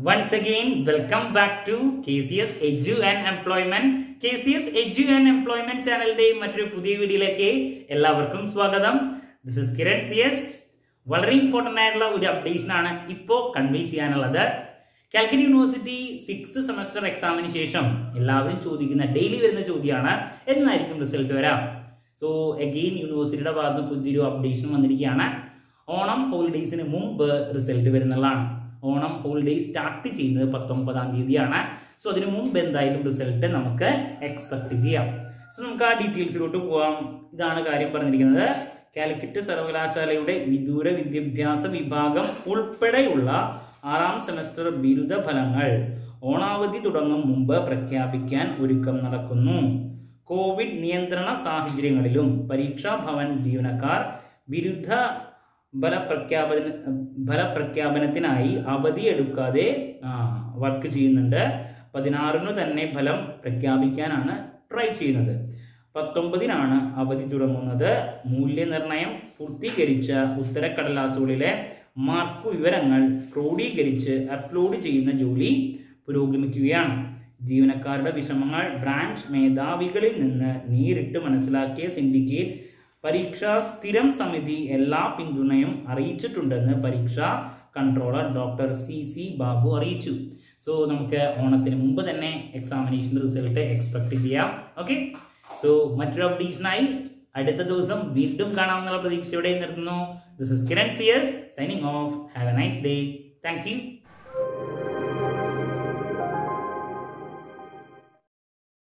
Once again, welcome back to KCS Edu and Employment. KCS Edu and Employment ചാനലിന്റെ മറ്റൊരു പുതിയ വീഡിയോയിലേക്ക് എല്ലാവർക്കും സ്വാഗതം this is Kiran C S വളരെ ഇമ്പോർട്ടൻ്റ് ആയിട്ടുള്ള ഒരു അപ്ഡേഷൻ ആണ് ഇപ്പോൾ കൺവേ ചെയ്യാനുള്ളത് കാലിക്കറ്റ് യൂണിവേഴ്സിറ്റി സിക്സ്ത് സെമസ്റ്റർ എക്സാമിന് ശേഷം എല്ലാവരും ചോദിക്കുന്ന ഡെയിലി വരുന്ന ചോദ്യമാണ് എന്നായിരിക്കും റിസൾട്ട് വരാം സോ അഗെയിൻ യൂണിവേഴ്സിറ്റിയുടെ ഭാഗത്ത് നിന്ന് പുതിയൊരു അപ്ഡേഷൻ വന്നിരിക്കുകയാണ് ഓണം ഹോളിഡേയ്സിന് മുമ്പ് റിസൾട്ട് വരുന്നതാണ് ഓണം ഹോളിഡേയ്സ് സ്റ്റാർട്ട് ചെയ്യുന്നത് പത്തൊമ്പതാം തീയതിയാണ് സോ അതിന് മുമ്പ് എന്തായാലും റിസൾട്ട് നമുക്ക് എക്സ്പെക്ട് ചെയ്യാം സോ നമുക്ക് ആ ഡീറ്റെയിൽസിലോട്ട് പോവാം ഇതാണ് കാര്യം പറഞ്ഞിരിക്കുന്നത് കാലിക്കറ്റ് സർവകലാശാലയുടെ വിദൂര വിദ്യാഭ്യാസ വിഭാഗം ഉൾപ്പെടെയുള്ള ആറാം സെമസ്റ്റർ ബിരുദ ഫലങ്ങൾ ഓണാവധി തുടങ്ങും മുമ്പ് പ്രഖ്യാപിക്കാൻ ഒരുക്കം നടക്കുന്നു കോവിഡ് നിയന്ത്രണ സാഹചര്യങ്ങളിലും പരീക്ഷാ ഭവൻ ജീവനക്കാർ ബിരുദ ഫലപ്രഖ്യാപന ഫലപ്രഖ്യാപനത്തിനായി അവധിയെടുക്കാതെ വർക്ക് ചെയ്യുന്നുണ്ട് പതിനാറിനു തന്നെ ഫലം പ്രഖ്യാപിക്കാനാണ് ട്രൈ ചെയ്യുന്നത് പത്തൊമ്പതിനാണ് അവധി തുടങ്ങുന്നത് മൂല്യനിർണയം പൂർത്തീകരിച്ച ഉത്തരക്കടലാസുകളിലെ മാർക്ക് വിവരങ്ങൾ ക്രോഡീകരിച്ച് അപ്ലോഡ് ചെയ്യുന്ന ജോലി പുരോഗമിക്കുകയാണ് ജീവനക്കാരുടെ വിഷമങ്ങൾ ബ്രാഞ്ച് മേധാവികളിൽ നിന്ന് നേരിട്ട് മനസ്സിലാക്കിയ സിൻഡിക്കേറ്റ് പരീക്ഷാ സ്ഥിരം സമിതി എല്ലാ പിന്തുണയും അറിയിച്ചിട്ടുണ്ടെന്ന് പരീക്ഷാ controller doctor C C Babu അറിയിച്ചു സോ നമുക്ക് ഓണത്തിന് മുമ്പ് തന്നെ എക്സാമിനേഷൻ റിസൾട്ട് എക്സ്പെക്ട് ചെയ്യാം ഓക്കെ സോ മറ്റൊരു അപ്ഡേഷനായി അടുത്ത ദിവസം വീണ്ടും കാണാമെന്നുള്ള പ്രതീക്ഷയോടെ നിർത്തുന്നു this is Kiran C S signing off have a nice day thank U